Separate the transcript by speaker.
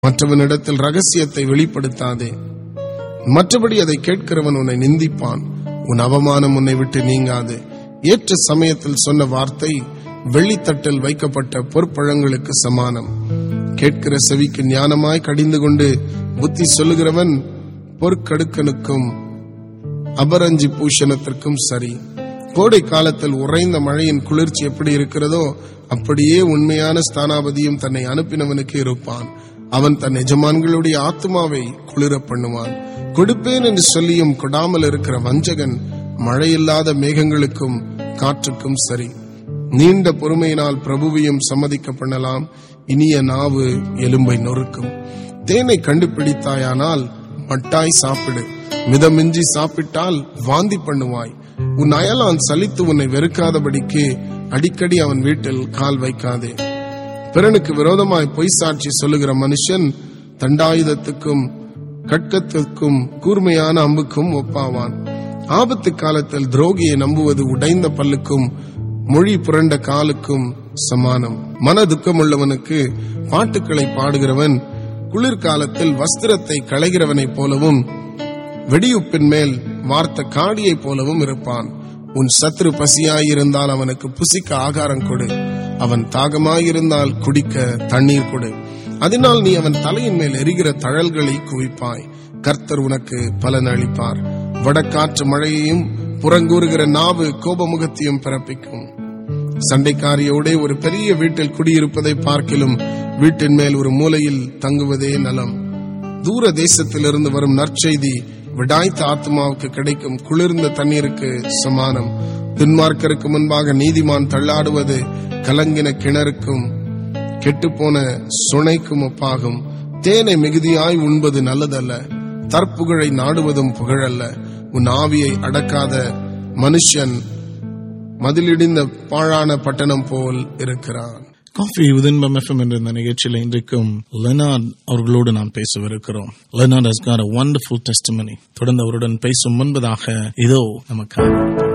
Speaker 1: மற்றவனிடத்தில் ரகசியத்தை வெளிப்படுத்தாதே மற்றபடி அதை கேட்கிறவன் உன்னை நிந்திப்பான் உன் அவமானம் உன்னை விட்டு நீங்காது ஏற்ற சமயத்தில் சொன்ன வார்த்தை வெள்ளித்தட்டில் வைக்கப்பட்ட பொற்பழங்களுக்கு சமானம் கேட்கிற செவிக்கு ஞானமாய் கடிந்து கொண்டு புத்தி சொல்லுகிறவன் பொற்கடுக்கனுக்கும் அபரஞ்சி பூஷணத்திற்கும் சரி கோடை காலத்தில் உறைந்த மழையின் குளிர்ச்சி எப்படி இருக்கிறதோ அப்படியே உண்மையான ஸ்தானாபதியும் தன்னை அனுப்பினவனுக்கு இருப்பான் அவன் தன் எஜமான்களுடைய ஆத்மாவை குளிர பண்ணுவான் கொடுப்பேன் என்று சொல்லியும் கொடாமல் இருக்கிற வஞ்சகன் மழையில்லாத மேகங்களுக்கும் காற்றுக்கும் சரி நீண்ட பொறுமையினால் பிரபுவையும் சம்மதிக்க பண்ணலாம் இனிய நாவு எலும்பை நொறுக்கும் தேனை கண்டுபிடித்தாயானால் மட்டாய் சாப்பிடு மிதமின்றி சாப்பிட்டால் வாந்தி பண்ணுவாய் உன் அயலான் சலித்து உன்னை வெறுக்காதபடிக்கு அடிக்கடி அவன் வீட்டில் கால் வைக்காதே பிறனுக்கு விரோதமாய் பொய் சாட்சி சொல்லுகிற மனுஷன் தண்டாயுதத்துக்கும் கட்கத்துக்கும் கூர்மையான அம்புக்கும் ஒப்பாவான் ஆபத்து காலத்தில் துரோகியை நம்புவது உடைந்த பல்லுக்கும் மொழி புரண்ட காலுக்கும் சமானம் மன துக்கமுள்ளவனுக்கு பாட்டுக்களை பாடுகிறவன் குளிர்காலத்தில் வஸ்திரத்தை களைகிறவனைப் போலவும் வெடியுப்பின் மேல் வார்த்த காடியைப் போலவும் இருப்பான் உன் சத்ரு பசியாயிருந்தால் அவனுக்கு புசிக்க ஆகாரம் கொடு அவன் தாகமாயிருந்தால் குடிக்க தண்ணீர் கொடு அதனால் நீ அவன் தலையின் மேல் எரிகிற தழல்களை குவிப்பாய் கர்த்தர் உனக்கு பலன் அளிப்பார் வடக்காற்று மழையையும் புறங்கூறுகிற நாவு கோபமுகத்தையும் பிறப்பிக்கும் சண்டைக்காரியோட ஒரு பெரிய வீட்டில் குடியிருப்பதை பார்க்கிலும் வீட்டின் மேல் ஒரு மூலையில் தங்குவதே நலம் தூர தேசத்திலிருந்து வரும் நற்செய்தி விடாய்த்த ஆத்மாவுக்கு கிடைக்கும் குளிர்ந்த தண்ணீருக்கு சமானம் துன்மார்க்கருக்கு முன்பாக நீதிமான் தள்ளாடுவது கலங்கின கிணறுக்கும் கெட்டுப்போன சுனைக்கும் ஒப்பாகும் தேனை மிகுதியாய் உண்பது நல்லதல்ல தற்புகழை நாடுவதும் புகழல்ல உன் ஆவியை அடக்காத மனுஷன் மதிலிடிந்த பாழான பட்டணம் போல் இருக்கிறான்
Speaker 2: காஃபி உதின்பம் எஃப்எம் என்ற இந்த நிகழ்ச்சியில் இன்றைக்கும் லெனார்ட் அவர்களோடு நாம் பேசவிருக்கிறோம் Leonard has got a wonderful testimony தொடர்ந்து அவருடன் பேசும் முன்பதாக இதோ நமக்காக